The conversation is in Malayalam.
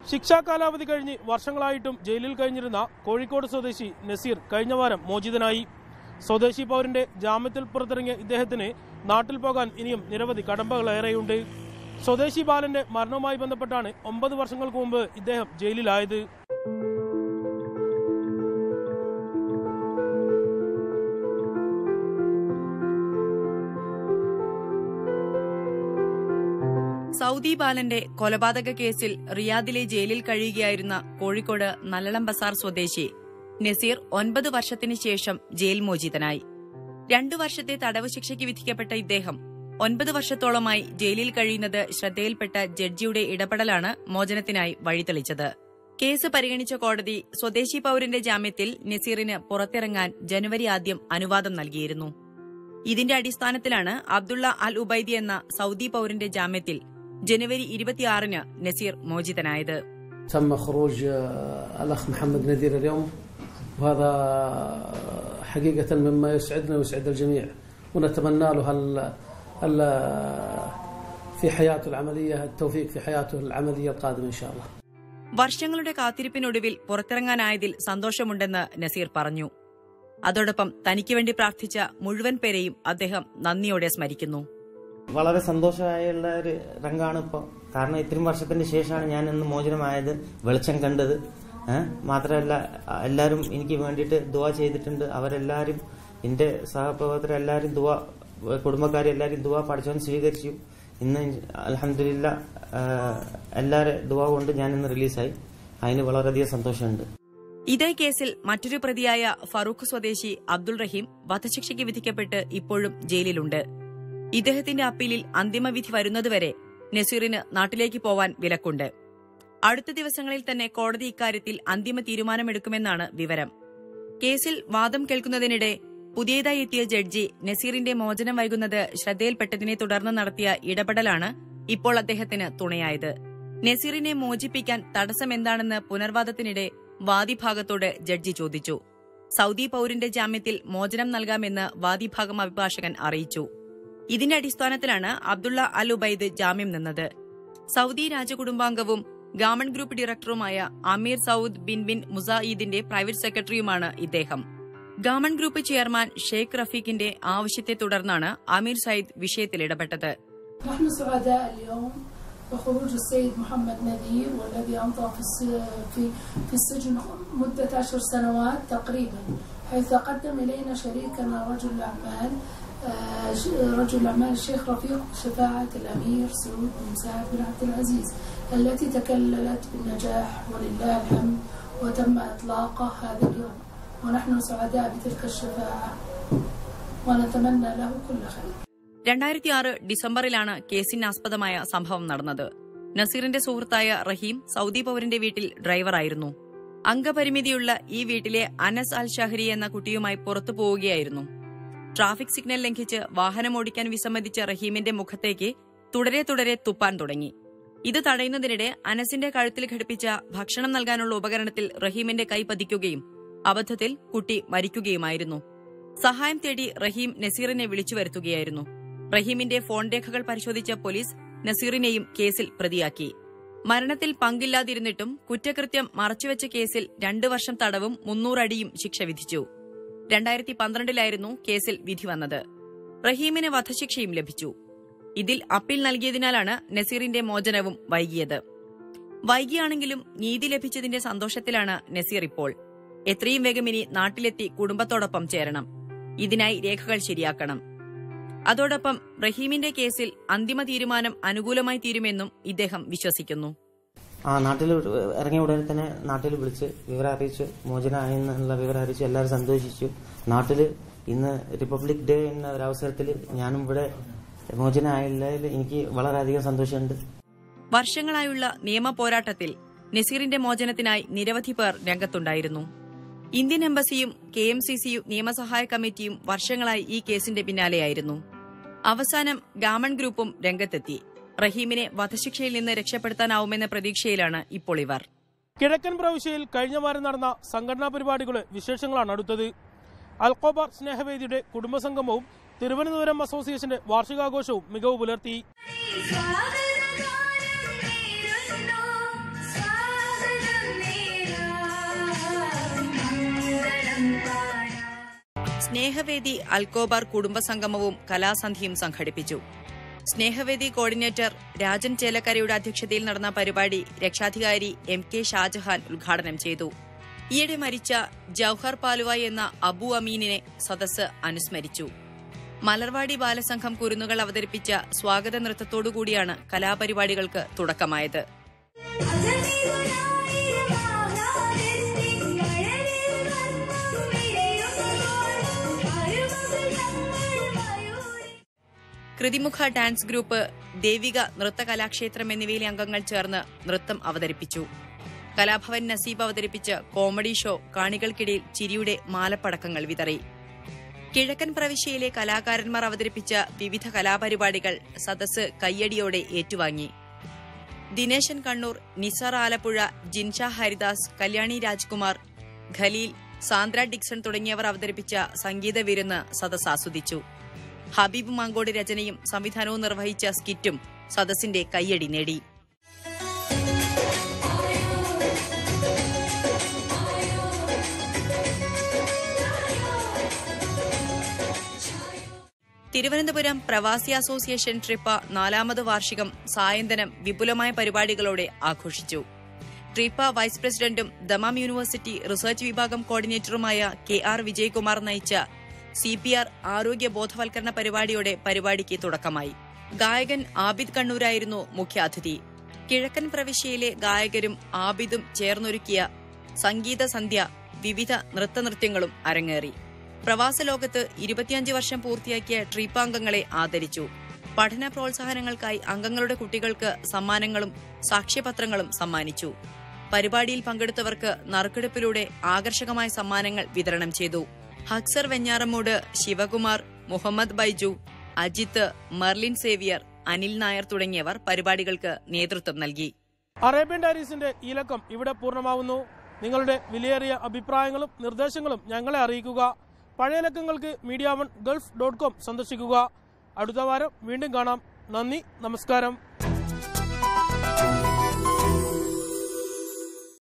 ശിക്ഷാ കാലാവധി കഴിഞ്ഞ് വർഷങ്ങളായിട്ടും ജയിലിൽ കഴിഞ്ഞിരുന്ന കോഴിക്കോട് സ്വദേശി നസീർ കഴിഞ്ഞ വാരം മോചിതനായി സ്വദേശി പൗരന്റെ ജാമ്യത്തിൽ പുറത്തിറങ്ങിയ ഇദ്ദേഹത്തിന് നാട്ടിൽ പോകാൻ ഇനിയും നിരവധി കടമ്പകളേറെയുണ്ട് സ്വദേശി ബാലന്റെ മരണവുമായി ബന്ധപ്പെട്ടാണ് ഒമ്പത് വർഷങ്ങൾക്ക് മുമ്പ് ഇദ്ദേഹം ജയിലിലായത് സൗദി ബാലന്റെ കൊലപാതക കേസിൽ റിയാദിലെ ജയിലിൽ കഴിയുകയായിരുന്ന കോഴിക്കോട് നല്ലളം ബസാർ സ്വദേശി നസീർ ഒൻപത് വർഷത്തിന് ശേഷം ജയിൽ മോചിതനായി രണ്ടു വർഷത്തെ തടവ് ശിക്ഷയ്ക്ക് വിധിക്കപ്പെട്ട ഇദ്ദേഹം ഒൻപത് വർഷത്തോളമായി ജയിലിൽ കഴിയുന്നത് ശ്രദ്ധയിൽപ്പെട്ട ജഡ്ജിയുടെ ഇടപെടലാണ് മോചനത്തിനായി വഴിതെളിച്ചത് കേസ് പരിഗണിച്ച കോടതി സ്വദേശി പൌരന്റെ ജാമ്യത്തിൽ നസീറിന് പുറത്തിറങ്ങാൻ ജനുവരി ആദ്യം അനുവാദം നൽകിയിരുന്നു ഇതിന്റെ അടിസ്ഥാനത്തിലാണ് അബ്ദുള്ള അൽ ഉബൈദി എന്ന സൗദി പൌരന്റെ ജാമ്യത്തിൽ ജനുവരി ഇരുപത്തിയാറിന് നസീർ മോചിതനായത് تم خروج آه، الأخ محمد نذير اليوم وهذا حقيقة مما يسعدنا ويسعد الجميع ونتمنى له هل هل في حياته العملية التوفيق في حياته العملية القادمة إن شاء الله വർഷങ്ങളുടെ കാത്തിരിപ്പിനൊടുവിൽ പുറത്തിറങ്ങാനായതിൽ സന്തോഷമുണ്ടെന്ന് നസീർ പറഞ്ഞു അതോടൊപ്പം തനിക്ക് വേണ്ടി പ്രാർത്ഥിച്ച മുഴുവൻ പേരെയും അദ്ദേഹം നന്ദിയോടെ സ്മരിക്കുന്നു വളരെ സന്തോഷമായുള്ള ഒരു രംഗമാണ് ഇപ്പോൾ കാരണം ഇത്രയും വർഷത്തിന് ശേഷമാണ് ഞാൻ ഇന്ന് മോചനമായത് വെളിച്ചം കണ്ടത് ഏഹ് മാത്രമല്ല എല്ലാവരും എനിക്ക് വേണ്ടിയിട്ട് ദുവ ചെയ്തിട്ടുണ്ട് അവരെല്ലാവരും എൻ്റെ സഹപ്രവർത്തകരെല്ലാവരും ദുവ കുടുംബക്കാരെല്ലാവരും ദുവ പഠിച്ചവൻ സ്വീകരിച്ചു ഇന്ന് അലഹമില്ല എല്ലാവരും ദുവ കൊണ്ട് ഞാൻ ഇന്ന് റിലീസായി അതിന് വളരെയധികം സന്തോഷമുണ്ട് ഇതേ കേസിൽ മറ്റൊരു പ്രതിയായ ഫറൂഖ് സ്വദേശി അബ്ദുൾ റഹീം വധശിക്ഷയ്ക്ക് വിധിക്കപ്പെട്ട് ഇപ്പോഴും ജയിലിലുണ്ട് ഇദ്ദേഹത്തിന്റെ അപ്പീലിൽ അന്തിമവിധി വരുന്നതുവരെ നസീറിന് നാട്ടിലേക്ക് പോവാൻ വിലക്കുണ്ട് അടുത്ത ദിവസങ്ങളിൽ തന്നെ കോടതി ഇക്കാര്യത്തിൽ അന്തിമ തീരുമാനമെടുക്കുമെന്നാണ് വിവരം കേസിൽ വാദം കേൾക്കുന്നതിനിടെ പുതിയതായി എത്തിയ ജഡ്ജി നസീറിന്റെ മോചനം വൈകുന്നത് ശ്രദ്ധയിൽപ്പെട്ടതിനെ തുടർന്ന് നടത്തിയ ഇടപെടലാണ് ഇപ്പോൾ അദ്ദേഹത്തിന് തുണയായത് നസീറിനെ മോചിപ്പിക്കാൻ തടസ്സമെന്താണെന്ന് പുനർവാദത്തിനിടെ വാദിഭാഗത്തോട് ജഡ്ജി ചോദിച്ചു സൗദി പൌരന്റെ ജാമ്യത്തിൽ മോചനം നൽകാമെന്ന് വാദിഭാഗം അഭിഭാഷകൻ അറിയിച്ചു ഇതിന്റെ അടിസ്ഥാനത്തിലാണ് അബ്ദുള്ള അൽ ഉബൈദ് ജാമ്യം നിന്നത് സൗദി രാജകുടുംബാംഗവും ഗവൺമെന്റ് ഗ്രൂപ്പ് ഡയറക്ടറുമായ അമീർ സൌദ് ബിൻ ബിൻ മുസായിദിന്റെ പ്രൈവറ്റ് സെക്രട്ടറിയുമാണ് ഇദ്ദേഹം ഗവൺമെന്റ് ഗ്രൂപ്പ് ചെയർമാൻ ഷെയ്ഖ് റഫീഖിന്റെ ആവശ്യത്തെ തുടർന്നാണ് അമീർ സയ്യിദ് വിഷയത്തിൽ ഇടപെട്ടത് نحن سعداء اليوم بخروج السيد محمد نذير والذي أمضى في الس- في في السجن مدة عشر سنوات تقريبا حيث قدم إلينا شريكنا رجل الأعمال آه، ش- رجل الأعمال الشيخ رفيق بشفاعة الأمير سعود بن سعد بن عبد العزيز التي تكللت بالنجاح ولله الحمد وتم إطلاقه هذا اليوم ونحن سعداء بتلك الشفاعة ونتمنى له كل خير രണ്ടായിരത്തിയാറ് ഡിസംബറിലാണ് കേസിനാസ്പദമായ സംഭവം നടന്നത് നസീറിന്റെ സുഹൃത്തായ റഹീം സൗദി പൌരന്റെ വീട്ടിൽ ഡ്രൈവറായിരുന്നു അംഗപരിമിതിയുള്ള ഈ വീട്ടിലെ അനസ് അൽ ഷഹരി എന്ന കുട്ടിയുമായി പുറത്തു പോവുകയായിരുന്നു ട്രാഫിക് സിഗ്നൽ ലംഘിച്ച് വാഹനമോടിക്കാൻ വിസമ്മതിച്ച റഹീമിന്റെ മുഖത്തേക്ക് തുടരെ തുടരെ തുപ്പാൻ തുടങ്ങി ഇത് തടയുന്നതിനിടെ അനസിന്റെ കഴുത്തിൽ ഘടിപ്പിച്ച ഭക്ഷണം നൽകാനുള്ള ഉപകരണത്തിൽ റഹീമിന്റെ കൈ പതിക്കുകയും അബദ്ധത്തിൽ കുട്ടി മരിക്കുകയുമായിരുന്നു സഹായം തേടി റഹീം നസീറിനെ വിളിച്ചു വരുത്തുകയായിരുന്നു റഹീമിന്റെ ഫോൺ രേഖകൾ പരിശോധിച്ച പോലീസ് നസീറിനെയും കേസിൽ പ്രതിയാക്കി മരണത്തിൽ പങ്കില്ലാതിരുന്നിട്ടും കുറ്റകൃത്യം മറച്ചുവെച്ച കേസിൽ രണ്ടു വർഷം തടവും മുന്നൂറടിയും ശിക്ഷ വിധിച്ചു രണ്ടായിരത്തി പന്ത്രണ്ടിലായിരുന്നു കേസിൽ വിധി വന്നത് റഹീമിന് വധശിക്ഷയും ലഭിച്ചു ഇതിൽ അപ്പീൽ നൽകിയതിനാലാണ് നസീറിന്റെ മോചനവും വൈകിയത് വൈകിയാണെങ്കിലും നീതി ലഭിച്ചതിന്റെ സന്തോഷത്തിലാണ് നസീർ ഇപ്പോൾ എത്രയും വേഗം ഇനി നാട്ടിലെത്തി കുടുംബത്തോടൊപ്പം ചേരണം ഇതിനായി രേഖകൾ ശരിയാക്കണം അതോടൊപ്പം റഹീമിന്റെ കേസിൽ അന്തിമ തീരുമാനം അനുകൂലമായി തീരുമെന്നും ഇദ്ദേഹം വിശ്വസിക്കുന്നു ആ നാട്ടിൽ ഇറങ്ങിയ ഉടനെ തന്നെ നാട്ടിൽ വിളിച്ച് വിവരം അറിയിച്ചു മോചനമായി എന്നുള്ള വിവരം അറിയിച്ചു എല്ലാവരും സന്തോഷിച്ചു നാട്ടിൽ ഇന്ന് റിപ്പബ്ലിക് ഡേ എന്ന ഒരു അവസരത്തിൽ ഞാനും ഇവിടെ മോചനമായതിൽ എനിക്ക് വളരെയധികം സന്തോഷമുണ്ട് വർഷങ്ങളായുള്ള നിയമ പോരാട്ടത്തിൽ നസീറിന്റെ മോചനത്തിനായി നിരവധി പേർ രംഗത്തുണ്ടായിരുന്നു ഇന്ത്യൻ എംബസിയും കെ എം സി സിയും നിയമസഹായ കമ്മിറ്റിയും വർഷങ്ങളായി ഈ കേസിന്റെ പിന്നാലെയായിരുന്നു അവസാനം ഗാമൺ ഗ്രൂപ്പും രംഗത്തെത്തി റഹീമിനെ വധശിക്ഷയിൽ നിന്ന് രക്ഷപ്പെടുത്താനാവുമെന്ന പ്രതീക്ഷയിലാണ് ഇപ്പോൾ ഇവർ കിഴക്കൻ പ്രവിശ്യയിൽ കഴിഞ്ഞ വാരം നടന്ന സംഘടനാ പരിപാടികളുടെ വിശേഷങ്ങളാണ് അടുത്തത് അൽക്കോബാർ സ്നേഹവേദിയുടെ കുടുംബസംഗമവും തിരുവനന്തപുരം അസോസിയേഷന്റെ വാർഷികാഘോഷവും മികവ് പുലർത്തി സ്വാഗതഗാനം നേരുന്നു സ്നേഹവേദി അൽക്കോബാർ കുടുംബസംഗമവും കലാസന്ധ്യയും സംഘടിപ്പിച്ചു സ്നേഹവേദി കോർഡിനേറ്റർ രാജൻ ചേലക്കരയുടെ അധ്യക്ഷതയിൽ നടന്ന പരിപാടി രക്ഷാധികാരി എം കെ ഷാജഹാൻ ഉദ്ഘാടനം ചെയ്തു ഈയിടെ മരിച്ച ജൌഹർ പാലുവായ് എന്ന അബു അമീനിനെ സദസ് അനുസ്മരിച്ചു മലർവാടി ബാലസംഘം കുരുന്നുകൾ അവതരിപ്പിച്ച സ്വാഗത നൃത്തത്തോടുകൂടിയാണ് കലാപരിപാടികൾക്ക് തുടക്കമായത് കൃതിമുഖ ഡാൻസ് ഗ്രൂപ്പ് ദേവിക നൃത്ത കലാക്ഷേത്രം എന്നിവയിലെ അംഗങ്ങൾ ചേർന്ന് നൃത്തം അവതരിപ്പിച്ചു കലാഭവൻ നസീബ് അവതരിപ്പിച്ച കോമഡി ഷോ കാണികൾക്കിടയിൽ ചിരിയുടെ മാലപ്പടക്കങ്ങൾ വിതറി കിഴക്കൻ പ്രവിശ്യയിലെ കലാകാരന്മാർ അവതരിപ്പിച്ച വിവിധ കലാപരിപാടികൾ സദസ് കയ്യടിയോടെ ഏറ്റുവാങ്ങി ദിനേശൻ കണ്ണൂർ നിസാർ ആലപ്പുഴ ജിൻഷ ഹരിദാസ് കല്യാണി രാജ്കുമാർ ഖലീൽ സാന്ദ്ര ഡിക്സൺ തുടങ്ങിയവർ അവതരിപ്പിച്ച സംഗീത വിരുന്ന് സദസ് ആസ്വദിച്ചു ഹബീബ് മാങ്കോട് രചനയും സംവിധാനവും നിർവഹിച്ച സ്കിറ്റും സദസ്സിന്റെ കയ്യടി നേടി തിരുവനന്തപുരം പ്രവാസി അസോസിയേഷൻ ട്രിപ്പ നാലാമത് വാർഷികം സായന്തനം വിപുലമായ പരിപാടികളോടെ ആഘോഷിച്ചു ട്രിപ്പ വൈസ് പ്രസിഡന്റും ദമാം യൂണിവേഴ്സിറ്റി റിസർച്ച് വിഭാഗം കോർഡിനേറ്ററുമായ കെ ആർ വിജയകുമാർ നയിച്ച സി പി ആർ ആരോഗ്യ ബോധവൽക്കരണ പരിപാടിയോടെ പരിപാടിക്ക് തുടക്കമായി ഗായകൻ ആബിദ് കണ്ണൂരായിരുന്നു മുഖ്യാതിഥി കിഴക്കൻ പ്രവിശ്യയിലെ ഗായകരും ആബിദും ചേർന്നൊരുക്കിയ സംഗീത സന്ധ്യ വിവിധ നൃത്തനൃത്യങ്ങളും അരങ്ങേറി പ്രവാസ ലോകത്ത് ഇരുപത്തിയഞ്ച് വർഷം പൂർത്തിയാക്കിയ ട്രീപ്പാംഗങ്ങളെ ആദരിച്ചു പഠന പ്രോത്സാഹനങ്ങൾക്കായി അംഗങ്ങളുടെ കുട്ടികൾക്ക് സമ്മാനങ്ങളും സാക്ഷ്യപത്രങ്ങളും സമ്മാനിച്ചു പരിപാടിയിൽ പങ്കെടുത്തവർക്ക് നറുക്കെടുപ്പിലൂടെ ആകർഷകമായ സമ്മാനങ്ങൾ വിതരണം ചെയ്തു ഹക്സർ വെഞ്ഞാറമൂട് ശിവകുമാർ മുഹമ്മദ് ബൈജു അജിത്ത് മെർലിൻ സേവിയർ അനിൽ നായർ തുടങ്ങിയവർ പരിപാടികൾക്ക് നേതൃത്വം നൽകി അറേബ്യൻ ഡയറീസിന്റെ ഈ ലക്കം ഇവിടെ പൂർണ്ണമാവുന്നു നിങ്ങളുടെ വിലയേറിയ അഭിപ്രായങ്ങളും നിർദ്ദേശങ്ങളും ഞങ്ങളെ അറിയിക്കുക പഴയ ലക്കങ്ങൾക്ക് Media One Gulf dot com സന്ദർശിക്കുക അടുത്ത വാരം വീണ്ടും കാണാം നന്ദി നമസ്കാരം